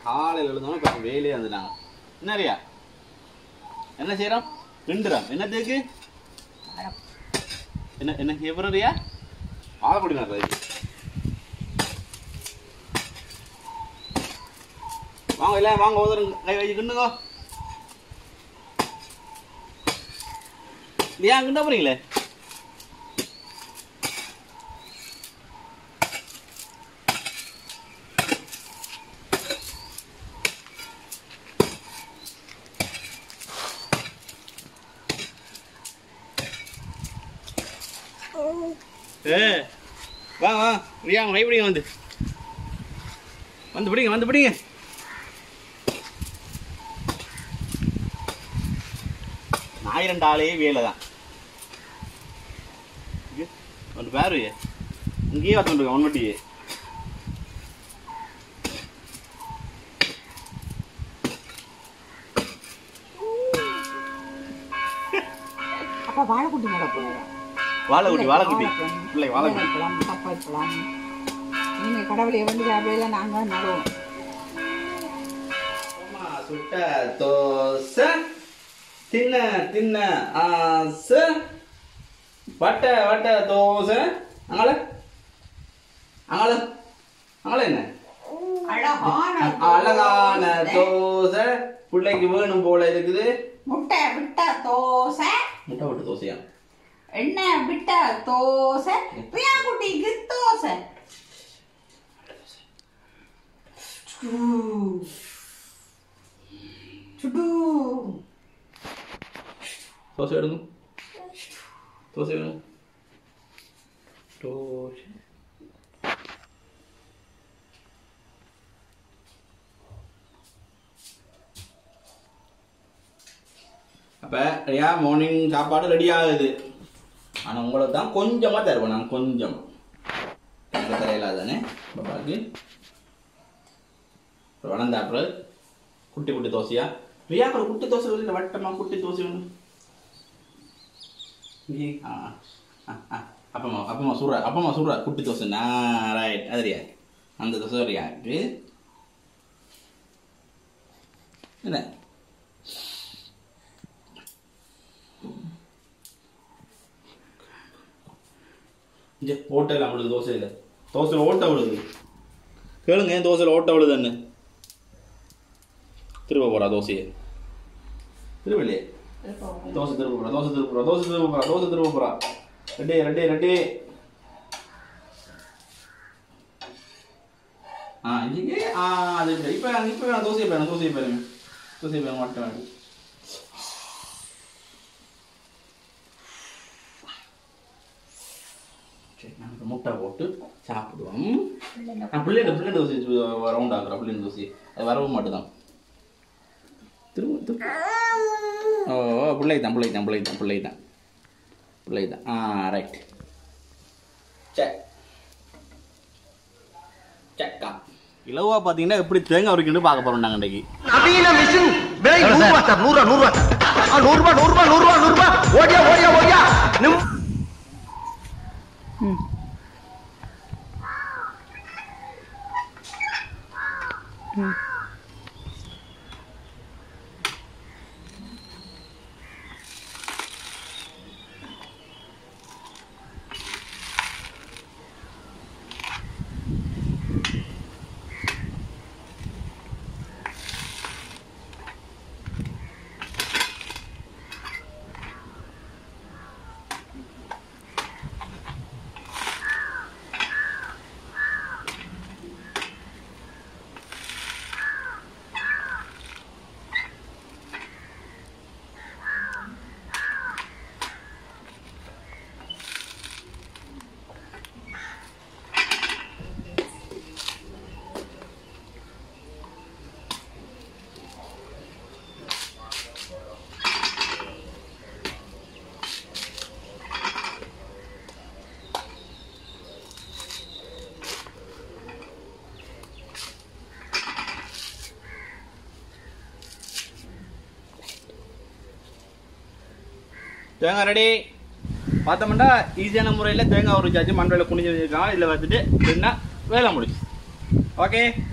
காலையில் எழுந்தோம் இப்போ வேலையே வந்துட்டாங்க என்னறியா என்ன செய்கிறோம் கிண்டுறோம் என்னத்துக்கு என்ன என்ன எவ்வளோறியா வாழைப்பொடி நடுறது வாங்க இல்லை வாங்க ஒருத்தர் கை வச்சு கிண்டுங்க ஏன் கிண்ட போறீங்களே ஏ வா வா ரியா கை பிடிங்க வந்து வந்து பிடிங்க வந்து பிடிங்க ஆயிரம் ஆளே வேலை தான் ஒன்று பேரு இங்கேயே வந்துருக்க ஒன்னுட்டியே அப்ப வாழைக்குட்டி நடக்கும் வாழைக்குட்டி வாழைக்குட்டி பிள்ளை வாழைக்குட்டி பழம் பப்பாய் பழம் நீங்க கடவுளை வந்து அப்படியே நாங்க நடுவோம் அம்மா சுட்ட தோசை தின்ன தின்ன ஆசை வட்ட வட்ட தோசை அங்கால அங்கால அங்கால என்ன அழகான அழகான தோசை பிள்ளைக்கு வேணும் போல இருக்குது முட்டை விட்ட தோசை முட்டை விட்டு தோசையா எண்ணெய் விட்ட தோசை பிரியாக்குட்டிக்கு தோசை சுடு தோசை எடுங்க தோசை வேணும் தோசை அப்போ ரியா மார்னிங் சாப்பாடு ரெடி ஆகுது ஆனால் உங்களுக்கு தான் கொஞ்சமாக தருவேன் நான் கொஞ்சம் எனக்கு தரையில தானே பாப்பாவுக்கு வளர்ந்தாப்புல குட்டி குட்டி தோசையா ரியா அப்புறம் குட்டி தோசை இல்லை வட்டமா குட்டி தோசை வேணும் இங்கே, ஆ ஆ, ஆ. அப்பமா அப்பமா சுடுற அப்பமா சுடுற குட்டி தோசை நான் ரைட் அது ரியா அந்த தோசை ரியா இது என்ன இங்கே ஓட்டையில் அவளுக்கு தோசையில் தோசையில் ஓட்ட விழுது கேளுங்க ஏன் தோசையில் ஓட்ட விழுதுன்னு திரும்ப போகிறா தோசையை திருவள்ளியே தோசை திரும்ப போகிறா தோசை திரும்ப போகிறா தோசை திரும்ப போகிறா தோசை திரும்ப போகிறா ரெட்டி ரெட்டி ரெட்டி ஆ இங்கே ஆ அது இப்போ இப்போ வேணாம் தோசையை போயிடும் தோசையை போயிருங்க தோசையை போயிடும் மட்டும் வேணும் சரி நாங்கள் முட்டை போட்டு சாப்பிடுவோம் நான் பிள்ளைங்க பிள்ளைங்க தோசை ரவுண்ட் ஆகுறேன் பிள்ளைங்க தோசை அது வரவும் மாட்டுதான் திரும்ப திரும்ப ஓ பிள்ளை தான் பிள்ளை தான் பிள்ளை தான் பிள்ளை தான் பிள்ளை தான் ஆ ரைட் சரி சக்கா இலவா பார்த்தீங்கன்னா எப்படி தேங்காய் உரிக்கணும் பார்க்க போகிறோம் நாங்கள் இன்றைக்கி நவீன மிஷின் விலை நூறு ரூபா சார் நூறு ரூபா நூறு ரூபா ஆ, நூறு ரூபா நூறு ரூபா நூறு ரூபா நூறு ரூபா ஓடியா ஓடியா ஓடியா நிம் தேங்காய் ரெடி பார்த்தோம்னா ஈஸியான முறையில் தேங்காய் உரிச்சாச்சு மண்டையில் குனிஞ்சு வச்சிருக்காங்க இதில் வச்சுட்டு என்ன வேலை முடிச்சு ஓகே